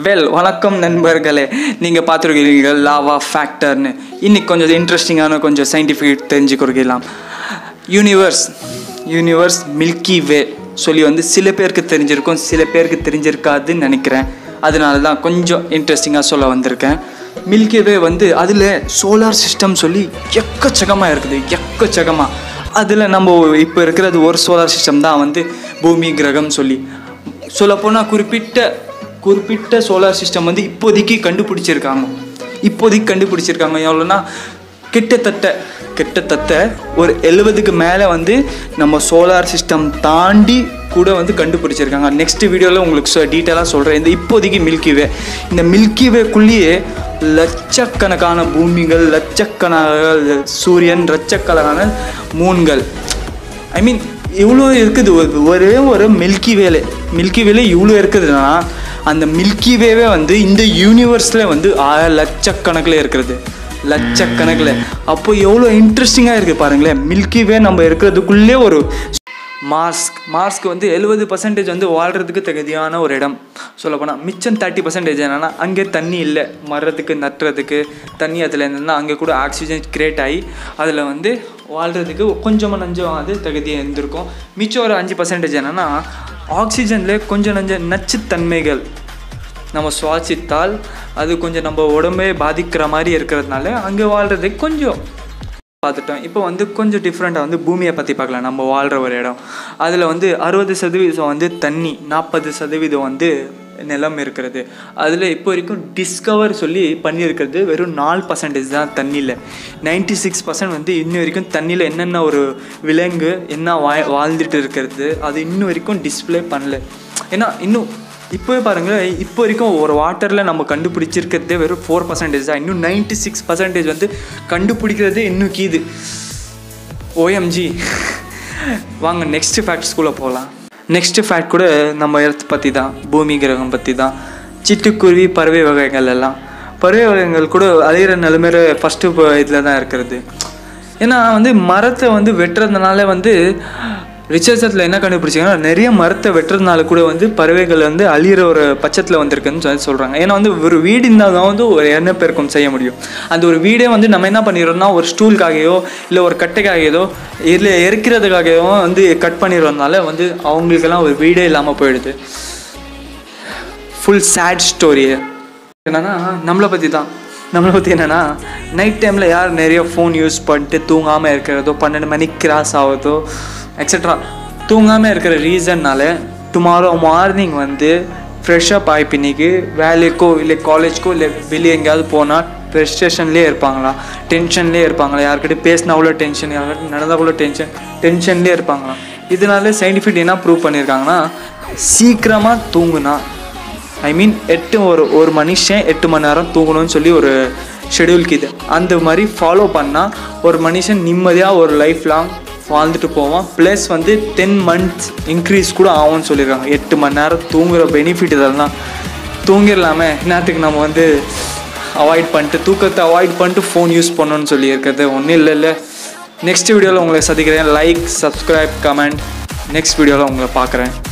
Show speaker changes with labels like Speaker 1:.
Speaker 1: well வணக்கம் நண்பர்களே நீங்கள் பார்த்துருக்கீங்க லாவா ஃபேக்டர்னு இன்னைக்கு கொஞ்சம் இன்ட்ரெஸ்டிங்கான கொஞ்சம் சயின்டிஃபிக் தெரிஞ்சுக்கிறலாம் யூனிவர்ஸ் யூனிவர்ஸ் மில்கி வே சொல்லி வந்து சில பேருக்கு தெரிஞ்சிருக்கும் சில பேருக்கு தெரிஞ்சிருக்காதுன்னு நினைக்கிறேன் அதனால தான் கொஞ்சம் இன்ட்ரெஸ்டிங்காக சொல்ல வந்திருக்கேன் மில்கி வே வந்து அதில் சோலார் சிஸ்டம் சொல்லி எக்கச்சக்கமாக இருக்குது எக்கச்சக்கமாக அதில் நம்ம இப்போ இருக்கிறது ஒரு சோலார் சிஸ்டம் தான் வந்து பூமி கிரகம் சொல்லி சொல்லப்போனால் குறிப்பிட்ட குறிப்பிட்ட சோலார் சிஸ்டம் வந்து இப்போதைக்கு கண்டுபிடிச்சிருக்காங்க இப்போதைக்கு கண்டுபிடிச்சிருக்காங்க எவ்வளோன்னா கிட்டத்தட்ட கிட்டத்தட்ட ஒரு எழுபதுக்கு மேலே வந்து நம்ம சோலார் சிஸ்டம் தாண்டி கூட வந்து கண்டுபிடிச்சிருக்காங்க நெக்ஸ்ட் வீடியோவில் உங்களுக்கு டீட்டெயிலாக சொல்கிறேன் இந்த இப்போதைக்கு மில்கி வே இந்த மில்கி வேக்குள்ளேயே லட்சக்கணக்கான பூமிகள் லட்சக்கணக்கான சூரியன் லட்சக்கணக்கான மூன்கள் ஐ மீன் இவ்வளோ இருக்குது ஒரு- ஒரே ஒரு மில்கி வேலை மில்கி வேலை இவ்வளோ இருக்குதுன்னா அந்த மில்கி வேவே வந்து இந்த யூனிவர்ஸில் வந்து ஆயிரம் லட்சக்கணக்கில் இருக்கிறது லட்சக்கணக்கில் அப்போ எவ்வளோ இன்ட்ரெஸ்டிங்காக இருக்குது பாருங்களேன் மில்கி வே நம்ம இருக்கிறதுக்குள்ளே ஒரு மாஸ்க் மாஸ்க் வந்து எழுபது பர்சன்டேஜ் வந்து வாழ்கிறதுக்கு தகுதியான ஒரு இடம் சொல்லப்போனால் மிச்சம் தேர்ட்டி பர்சன்டேஜ் என்னென்னா அங்கே தண்ணி இல்லை மரத்துக்கு நட்டுறதுக்கு தண்ணி அதில் இருந்ததுன்னா அங்கே கூட ஆக்சிஜன் கிரியேட் ஆகி அதில் வந்து வாழ்கிறதுக்கு கொஞ்சமாக நஞ்சம் அது தகுதியாக இருந்திருக்கும் மிச்சம் ஒரு அஞ்சு பர்சன்டேஜ் என்னென்னா ஆக்சிஜனில் கொஞ்சம் நஞ்ச நச்சுத்தன்மைகள் நம்ம சுவாசித்தால் அது கொஞ்சம் நம்ம உடம்பே பாதிக்கிற மாதிரி இருக்கிறதுனால அங்கே வாழ்கிறதுக்கு கொஞ்சம் பார்த்துட்டோம் இப்போ வந்து கொஞ்சம் டிஃப்ரெண்ட்டாக வந்து பூமியை பற்றி பார்க்கலாம் நம்ம வாழ்கிற ஒரு இடம் அதில் வந்து அறுபது சதவீதம் வந்து தண்ணி நாற்பது சதவீதம் வந்து நிலம் இருக்கிறது அதில் இப்போ வரைக்கும் டிஸ்கவர் சொல்லி பண்ணியிருக்கிறது வெறும் நாலு பர்சன்டேஜ் தான் தண்ணியில் நைன்டி சிக்ஸ் பர்சன்ட் வந்து இன்னும் வரைக்கும் தண்ணியில் என்னென்ன ஒரு விலங்கு என்ன வா வாழ்ந்துட்டு இருக்கிறது அது இன்னும் வரைக்கும் டிஸ்ப்ளே பண்ணல ஏன்னா இன்னும் இப்போவே பாருங்களேன் இப்போ வரைக்கும் ஒரு வாட்டரில் நம்ம கண்டுபிடிச்சிருக்கிறதே வெறும் ஃபோர் பர்சன்டேஜ் தான் இன்னும் நைன்டி சிக்ஸ் பர்சன்டேஜ் வந்து கண்டுபிடிக்கிறதே இன்னும் கீது ஓஎம்ஜி வாங்க நெக்ஸ்ட் ஃபேக்ட்ஸ்குள்ளே போகலாம் நெக்ஸ்ட் ஃபேக்ட் கூட நம்ம எர்த் பற்றி தான் பூமி கிரகம் பற்றி தான் சிட்டுக்குருவி பறவை வகைகள் எல்லாம் பறவை வகைகள் கூட அழிகிற நிலைமையில ஃபஸ்ட்டு இதில் தான் இருக்கிறது ஏன்னா வந்து மரத்தை வந்து வெட்டுறதுனால வந்து ரிசர்ச்சத்தில் என்ன கண்டுபிடிச்சாங்கன்னா நிறைய மரத்தை வெட்டுறதுனால கூட வந்து பறவைகள் வந்து அழியிற ஒரு பட்சத்தில் வந்திருக்குன்னு சொல்லி சொல்கிறாங்க ஏன்னா வந்து ஒரு வீடு இருந்தால் தான் வந்து ஒரு எண்ணெய் பெருக்கம் செய்ய முடியும் அந்த ஒரு வீடே வந்து நம்ம என்ன பண்ணிடுறோம்னா ஒரு ஸ்டூலுக்காகவோ இல்லை ஒரு கட்டைக்காகவோ இல்லை எரிக்கிறதுக்காகவோ வந்து கட் பண்ணிடுறதுனால வந்து அவங்களுக்கெல்லாம் ஒரு வீடே இல்லாமல் போயிடுது ஃபுல் சேட் ஸ்டோரி என்னன்னா நம்மளை பற்றி தான் நம்மளை பற்றி என்னென்னா நைட் டைமில் யார் நிறைய ஃபோன் யூஸ் பண்ணிட்டு தூங்காமல் இருக்கிறதோ பன்னெண்டு மணிக்கு கிராஸ் ஆகுதோ எக்ஸட்ரா தூங்காமல் இருக்கிற ரீசன்னால டுமாரோ மார்னிங் வந்து ஃப்ரெஷ்ஷப் ஆகி இன்னைக்கு வேலைக்கோ இல்லை காலேஜ்க்கோ இல்லை வெளியே எங்கேயாவது போனால் ஃப்ரெஸ்ட்ரேஷன்லேயே இருப்பாங்களா டென்ஷன்லேயே இருப்பாங்களா யார்கிட்ட பேசினா அவ்வளோ டென்ஷன் யார்கிட்ட நடந்தால் அவ்வளோ டென்ஷன் டென்ஷன்லேயே இருப்பாங்களா இதனால சயின்டிஃபிக் என்ன ப்ரூவ் பண்ணியிருக்காங்கன்னா சீக்கிரமாக தூங்குனா ஐ மீன் எட்டு ஒரு ஒரு மனுஷன் எட்டு மணி நேரம் தூங்கணும்னு சொல்லி ஒரு ஷெடியூல்க்கு இது அந்த மாதிரி ஃபாலோ பண்ணால் ஒரு மனுஷன் நிம்மதியாக ஒரு லைஃப் லாங் வாழ்ந்துட்டு போவான் ப்ளஸ் வந்து டென் மந்த்ஸ் இன்க்ரீஸ் கூட ஆகும்னு சொல்லியிருக்காங்க எட்டு மணி நேரம் தூங்குற பெனிஃபிட் இதெல்லாம் தூங்கிடலாமே என்னத்துக்கு நம்ம வந்து அவாய்ட் பண்ணிட்டு தூக்கத்தை அவாய்ட் பண்ணிட்டு ஃபோன் யூஸ் பண்ணணும்னு சொல்லி இருக்கிறது ஒன்றும் இல்லை இல்லை நெக்ஸ்ட் வீடியோவில் உங்களை சந்திக்கிறேன் லைக் சப்ஸ்கிரைப் கமெண்ட் நெக்ஸ்ட் வீடியோவில் உங்களை பார்க்குறேன்